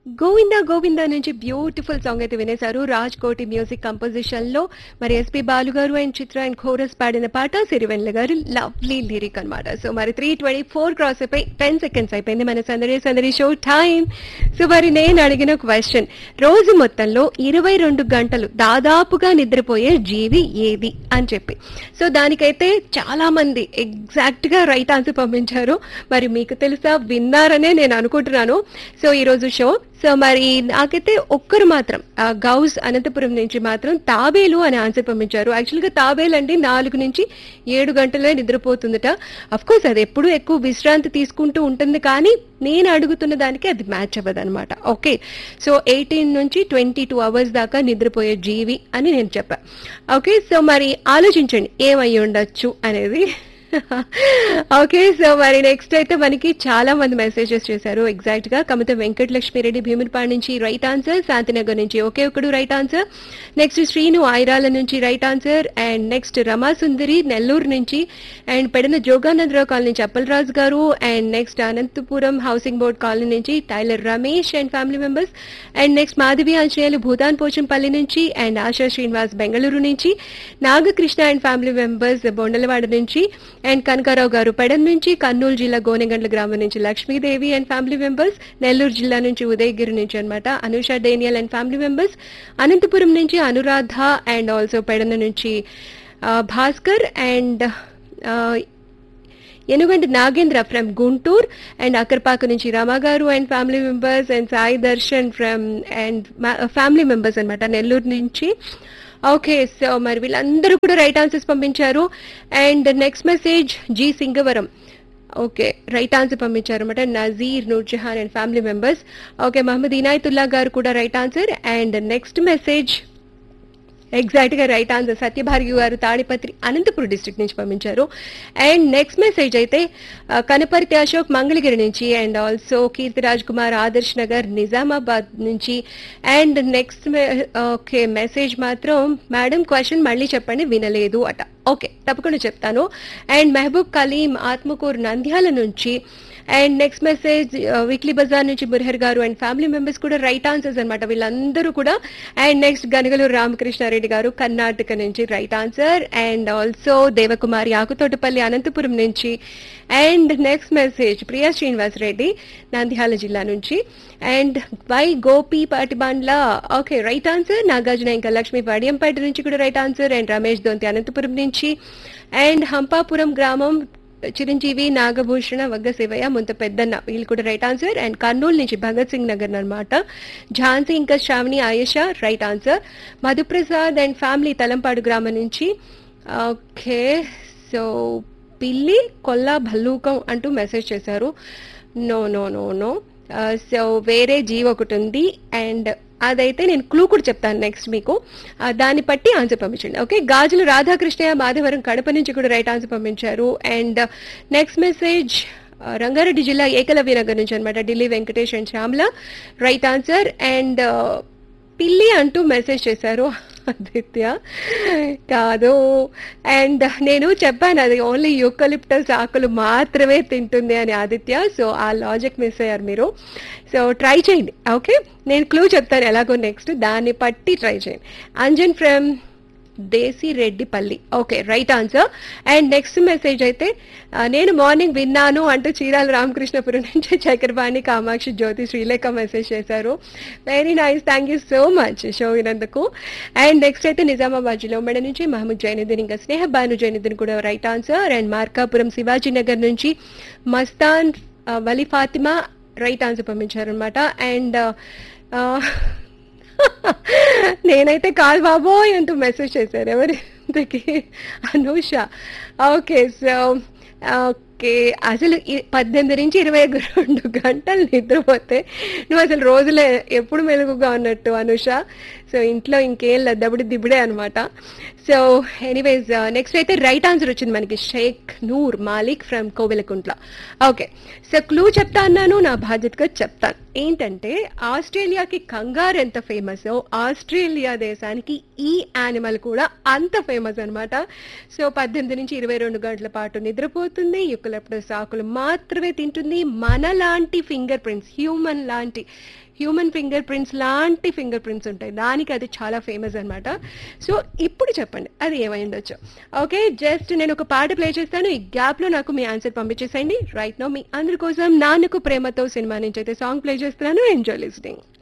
గోవిందా గోవిందా నుంచి beautiful song అయితే వినేశారు రాజ్ కోటి మ్యూజిక్ కంపోజిషన్ లో మరి ఎస్పి బాలు గారు అండ్ చిత్ర అండ్ కోరస్ పాడిన పాట సిరివెన్ల గారు లవ్లీ లిరిక్ అన్నమాట సో మరి త్రీ ట్వంటీ ఫోర్ క్రాస్ అయిపోయి టెన్ సెకండ్స్ అయిపోయింది మన సందడి సందడి షో టైం సో మరి నేను అడిగిన క్వశ్చన్ రోజు మొత్తంలో ఇరవై రెండు గంటలు దాదాపుగా నిద్రపోయే జీవి ఏది అని చెప్పి సో దానికైతే చాలా మంది ఎగ్జాక్ట్ గా రైట్ ఆన్సర్ పంపించారు మరి మీకు తెలుసా విన్నారనే నేను అనుకుంటున్నాను సో ఈ రోజు షో సో మరి నాకైతే ఒక్కరు మాత్రం ఆ గౌస్ అనంతపురం నుంచి మాత్రం తాబేలు అని ఆన్సర్ పంపించారు యాక్చువల్గా తాబేలు అంటే నాలుగు నుంచి ఏడు గంటలే నిద్రపోతుందట అఫ్ కోర్స్ అది ఎప్పుడు ఎక్కువ విశ్రాంతి తీసుకుంటూ ఉంటుంది కానీ నేను అడుగుతున్న దానికి అది మ్యాచ్ అవ్వదు అనమాట ఓకే సో ఎయిటీన్ నుంచి ట్వంటీ టూ అవర్స్ దాకా నిద్రపోయే జీవి అని నేను చెప్పా ఓకే సో మరి ఆలోచించండి ఏమై ఉండొచ్చు అనేది ఓకే సో మరి నెక్స్ట్ అయితే మనకి చాలా మంది మెసేజెస్ చేశారు ఎగ్జాక్ట్ గా కమిత వెంకటలక్ష్మిరెడ్డి భీమునిపాడు నుంచి రైట్ ఆన్సర్ శాంతినగర్ నుంచి ఒకే ఒకడు right answer next Srinu Airala నుంచి right answer and next Rama Sundari Nellore నుంచి అండ్ పెడన జోగానందరావు కాలనీ నుంచి Appalaraju garu and next Anantapuram housing board colony నుంచి tailor Ramesh and family members and next Madhavi Anjaneyulu Bhutan Pochampally నుంచి అండ్ ఆశా శ్రీనివాస్ బెంగళూరు నుంచి Nagakrishna and family members Bondalavada నుంచి అండ్ కనకారావు గారు పెడన్ నుంచి కర్నూలు జిల్లా గోనెగండ్ల గ్రామం నుంచి Lakshmidevi and family members Nellore జిల్లా నుంచి ఉదయగిరి నుంచి అన్నమాట Anusha Daniel and family members Anantapuram నుంచి అనురాధ అండ్ ఆల్సో పెడన నుంచి ఆ, భాస్కర్ అండ్ ఆ, ఎనుగంటి నాగేంద్ర ఫ్రమ్ గుంటూరు అండ్ అక్కర్పాక నుంచి Rama garu and family members and Sai Darshan from and family members అన్నమాట నెల్లూరు నుంచి ఓకే సో మరి వీళ్ళందరూ కూడా రైట్ ఆన్సర్స్ పంపించారు and next message G Singavaram okay right answer పంపించారు అనమాట Nazeer Noorjahan and family members okay Mohammed Inayatullah garu కూడా right answer and next message exact గా right answer Satyabhargi garu Tadipatri Anantapuram district నుంచి పంపించారు అండ్ నెక్స్ట్ మెసేజ్ అయితే ఆ, కనపర్తి అశోక్ మంగళగిరి నుంచి అండ్ ఆల్సో కీర్తిరాజ్ కుమార్ ఆదర్శ్ నగర్ నిజామాబాద్ నుంచి అండ్ నెక్స్ట్ ఓకే మెసేజ్ మాత్రం మేడం క్వశ్చన్ మళ్ళీ చెప్పండి వినలేదు అట ఓకే తప్పకుండా చెప్తాను అండ్ మెహబూబ్ కలీం ఆత్మకూరు నంద్యాల నుంచి అండ్ నెక్స్ట్ మెసేజ్ వీక్లీ బజార్ నుంచి Murahar garu and family members కూడా రైట్ ఆన్సర్స్ అన్నమాట వీళ్ళందరూ కూడా అండ్ నెక్స్ట్ గనగలూరు రామకృష్ణారెడ్డి గారు కర్ణాటక నుంచి right answer and also Devakumari Akutotapalli Anantapuram నుంచి and next message Priya Srinivas Reddy Nandyal జిల్లా నుంచి and Y Gopi Patibandla okay right answer Nagarjuna ఇంకా లక్ష్మి వడియంపేట నుంచి కూడా right answer and Ramesh Donthi Anantapuram నుంచి అండ్ హంపాపురం గ్రామం చిరంజీవి నాగభూషణ వగ్గ శివయ్య ముంత పెద్దన్న వీళ్ళు కూడా రైట్ ఆన్సర్ అండ్ కర్నూలు నుంచి భగత్ సింగ్ నగర్ అన్నమాట ఝాన్సీ ఇంకా Sravani Ayesha right answer Madhuprasad and family Talampadu గ్రామం నుంచి ఓకే సో పిల్లి కొల్లా భల్లూకం అంటూ మెసేజ్ చేశారు no no no no so వేరే జీవి ఒకటి ఉంది అండ్ అదైతే నేను క్లూ కూడా చెప్తాను నెక్స్ట్ మీకు ఆ, దాన్ని బట్టి ఆన్సర్ పంపించండి ఓకే గాజులు రాధాకృష్ణయ్య మాధవరం కడప నుంచి కూడా రైట్ ఆన్సర్ పంపించారు అండ్ నెక్స్ట్ మెసేజ్ రంగారెడ్డి జిల్లా ఏకలవ్య నగర్ నుంచి అనమాట Delhi Venkatesh and Shyamala right answer and పిల్లి అంటూ మెసేజ్ చేశారు ఆదిత్య కాదు అండ్ నేను చెప్పాను అది ఓన్లీ యూకలిప్టస్ ఆకులు మాత్రమే తింటుంది అని ఆదిత్య సో ఆ లాజిక్ మిస్ అయ్యారు మీరు సో ట్రై చేయండి ఓకే నేను క్లూ చెప్తాను ఎలాగో నెక్స్ట్ దాన్ని పట్టి ట్రై చేయండి Anjan from Desi Reddipalli okay right answer and next message అయితే ఆ, నేను మార్నింగ్ విన్నాను అంటూ చీరాల రామకృష్ణపురం నుంచి చక్రపాణి కామాక్షి జ్యోతి శ్రీలేఖ మెసేజ్ చేశారు very nice thank you so much show వినందుకు అండ్ నెక్స్ట్ అయితే నిజామాబాద్ జిల్లా ఉమ్మడి నుంచి మహమ్మద్ జైనుద్దీన్ ఇంకా స్నేహ బాను జైనుద్దీన్ కూడా right answer and Markapuram Shivaji Nagar నుంచి మస్తాన్ ఆ, వలి ఫాతిమా రైట్ ఆన్సర్ పంపించారనమాట అండ్ నేనైతే కాదు బాబోయ్ అంటూ మెసేజ్ చేశారు ఎవరి ఇంతకీ అనూష ఓకే సో ఓకే అసలు ఈ పద్దెనిమిది నుంచి ఇరవై రెండు గంటలు నిద్రపోతే నువ్వు అసలు రోజులే ఎప్పుడు మెలుగుగా ఉన్నట్టు అనుష సో ఇంట్లో ఇంకేం లేదు దబుడి దిబుడే అనమాట సో ఎనీవేస్ నెక్స్ట్ అయితే రైట్ ఆన్సర్ వచ్చింది మనకి Sheikh Noor Malik from Kovelakuntla okay so clue చెప్తా అన్నాను నా బాధ్యతగా చెప్తాను ఏంటంటే ఆస్ట్రేలియాకి కంగారు ఎంత ఫేమస్ ఆస్ట్రేలియా దేశానికి ఈ యానిమల్ కూడా అంత ఫేమస్ అన్నమాట సో పద్దెనిమిది నుంచి ఇరవై రెండు గంటల పాటు నిద్రపోతుంది యుక్కలప్పుడు సాకులు మాత్రమే తింటుంది మనలాంటి ఫింగర్ ప్రింట్స్ హ్యూమన్ లాంటి హ్యూమన్ ఫింగర్ ప్రింట్స్ లాంటి ఫింగర్ ప్రింట్స్ ఉంటాయి దానికి అది చాలా ఫేమస్ అన్నమాట సో ఇప్పుడు చెప్పండి అది ఏమై ఉండొచ్చు ఓకే జస్ట్ నేను ఒక పాట ప్లే చేస్తాను ఈ గ్యాప్ లో నాకు మీ ఆన్సర్ పంపించేసేయండి రైట్ నో మీ అందరి కోసం నాన్నకు ప్రేమతో సినిమా నుంచి అయితే సాంగ్ ప్లే చేస్తున్నాను ఎంజాయ్ లిస్టింగ్